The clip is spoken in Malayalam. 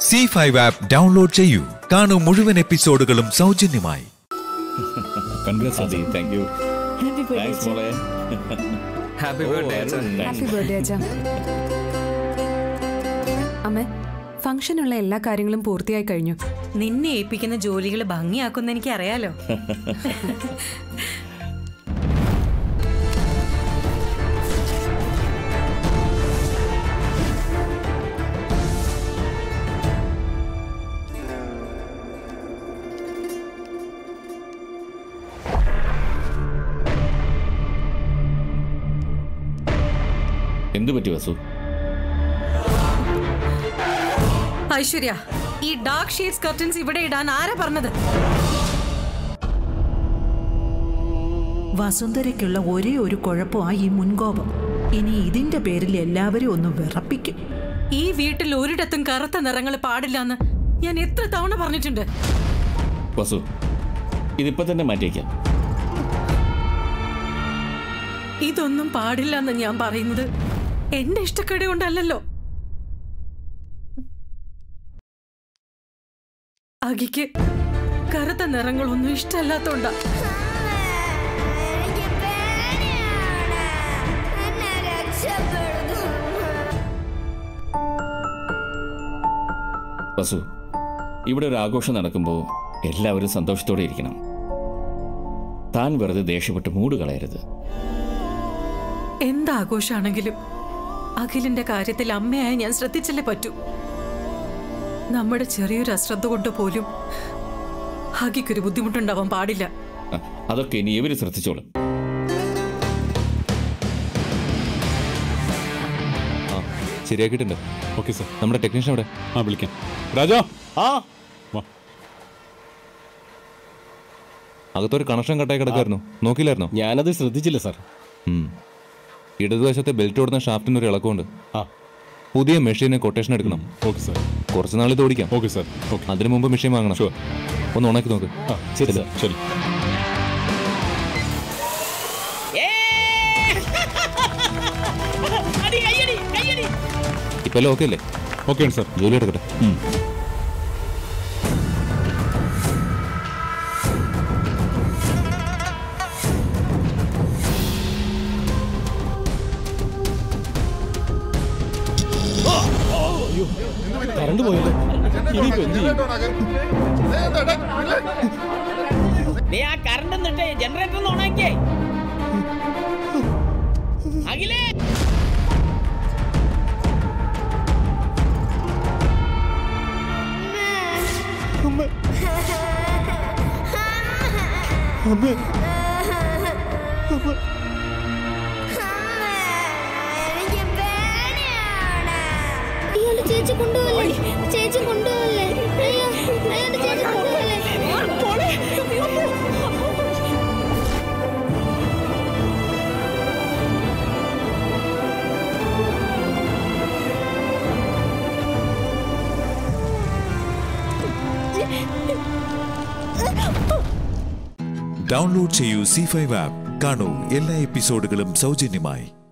സി ഫൈവ് ആപ്പ് ഡൗൺലോഡ് ചെയ്യൂ കാണൂ മുഴുവൻ എപ്പിസോഡുകളും സൗജന്യമായി കൺഗ്രാസ് അതി thank you happy birthday thanks മോളെ ഹാപ്പി ബർത്ത്ഡേ അച്ഛൻ ഹാപ്പി ബർത്ത്ഡേ അച്ഛാ അമ്മേ ഫംഗ്ഷനുള്ള എല്ലാ കാര്യങ്ങളും പൂർത്തിയായി കഴിഞ്ഞു നിന്നെ ഏൽപ്പിക്കുന്ന ജോലികൾ ഭംഗിയാക്കുന്ന എനിക്ക് അറിയാലോ എന്തു പറ്റി വസു ഐശ്വര്യ ഈ ഡാർക്ക് ഷെയ്ഡ്സ് കർട്ടൻസ് ഇവിടെ ഇടാൻ ആരാ പറഞ്ഞത് വസുന്ധരയ്ക്കുള്ള ഒരേ ഒരു കുഴപ്പമായി ഈ മുൻകോപം ഇനി ഇതിന്റെ പേരിൽ എല്ലാവരും ഒന്ന് വിറപ്പിക്കും ഈ വീട്ടിൽ ഒരിടത്തും കറുത്ത നിറങ്ങൾ പാടില്ലെന്ന് ഞാൻ എത്ര തവണ പറഞ്ഞിട്ടുണ്ട് വസു ഇതിപ്പോ തന്നെ മാറ്റിയേക്കാം ഇതൊന്നും പാടില്ലെന്ന് ഞാൻ പറയുന്നത് എന്റെ ഇഷ്ടക്കേട് കൊണ്ടല്ലല്ലോ അകിക്ക് കറുത്ത നിറങ്ങളൊന്നും ഇഷ്ടമല്ലാത്തോണ്ടാ എനിക്ക് പേടിയാണ് എന്നെ രക്ഷപ്പെടുന്നു വസു ഇവിടെ ഒരു ആഘോഷം നടക്കുമ്പോൾ എല്ലാവരും സന്തോഷത്തോടെ ഇരിക്കണം താൻ വെറുതെ ദേഷ്യപ്പെട്ട് മൂട് കളയരുത് എന്താഘോഷാണെങ്കിലും അഖിലിന്റെ കാര്യത്തിൽ അമ്മയായ ഞാൻ ശ്രദ്ധിച്ചല്ലേ പറ്റൂ നമ്മുടെ ചെറിയൊരു അശ്രദ്ധ കൊണ്ട് പോലും അഖിക്കൊരു ബുദ്ധിമുട്ടുണ്ടാവാൻ പാടില്ല ആ, അതൊക്കെ ഇനി ഇവര് ശ്രദ്ധിച്ചോളും ആ ശരിയാക്കിയിട്ടുണ്ട് ഓക്കെ സാർ നമ്മുടെ ടെക്നീഷ്യൻ അവിടെ ആ വിളിക്കാം രാജാ ആ വാ അകത്തൊരു കണക്ഷൻ കട്ടായി കിടക്കായിരുന്നു നോക്കിയില്ലായിരുന്നോ ഞാനത് ശ്രദ്ധിച്ചില്ല സാർ ഉം. ഇടതുവശത്തെ ബെൽറ്റ് ഓടുന്ന ഷാഫ്റ്റിന് ഒരു ഇളക്കമുണ്ട് ആ പുതിയ മെഷീന് കൊട്ടേഷൻ എടുക്കണം ഓക്കെ സാർ കുറച്ച് നാൾ ഇത് ഓടിക്കാം ഓക്കെ സാർ ഓക്കെ അതിനു മുമ്പ് മെഷീൻ വാങ്ങണം Sure. ഒന്ന് ഉണക്കി നോക്ക് ആ ശരി സാർ ശരി ഇപ്പൊ എല്ലാം ഓക്കെ അല്ലേ ഓക്കെ സാർ ജോലി എടുക്കട്ടെ കറണ്ട് പോയല്ലോ ഇനിയിപ്പോ എന്ത് ചെയ്യും നീ ആ കറണ്ട് നിന്നിട്ട് ജനറേറ്റർ ഒന്ന് ഓണാക്കിയേ അഖിലേ എനിക്ക് പേടിയാണ് ഇയാള് ചേച്ചി കൊണ്ടുപോകല്ലേ ചേച്ചി കൊണ്ടുപോകല്ലേ അയ്യോ അയാളുടെ ചേച്ചി കൊണ്ടുപോകല്ലേ ഡൗൺലോഡ് ചെയ്യൂ സി ഫൈവ് ആപ്പ് കാണൂ എല്ലാ എപ്പിസോഡുകളും സൗജന്യമായി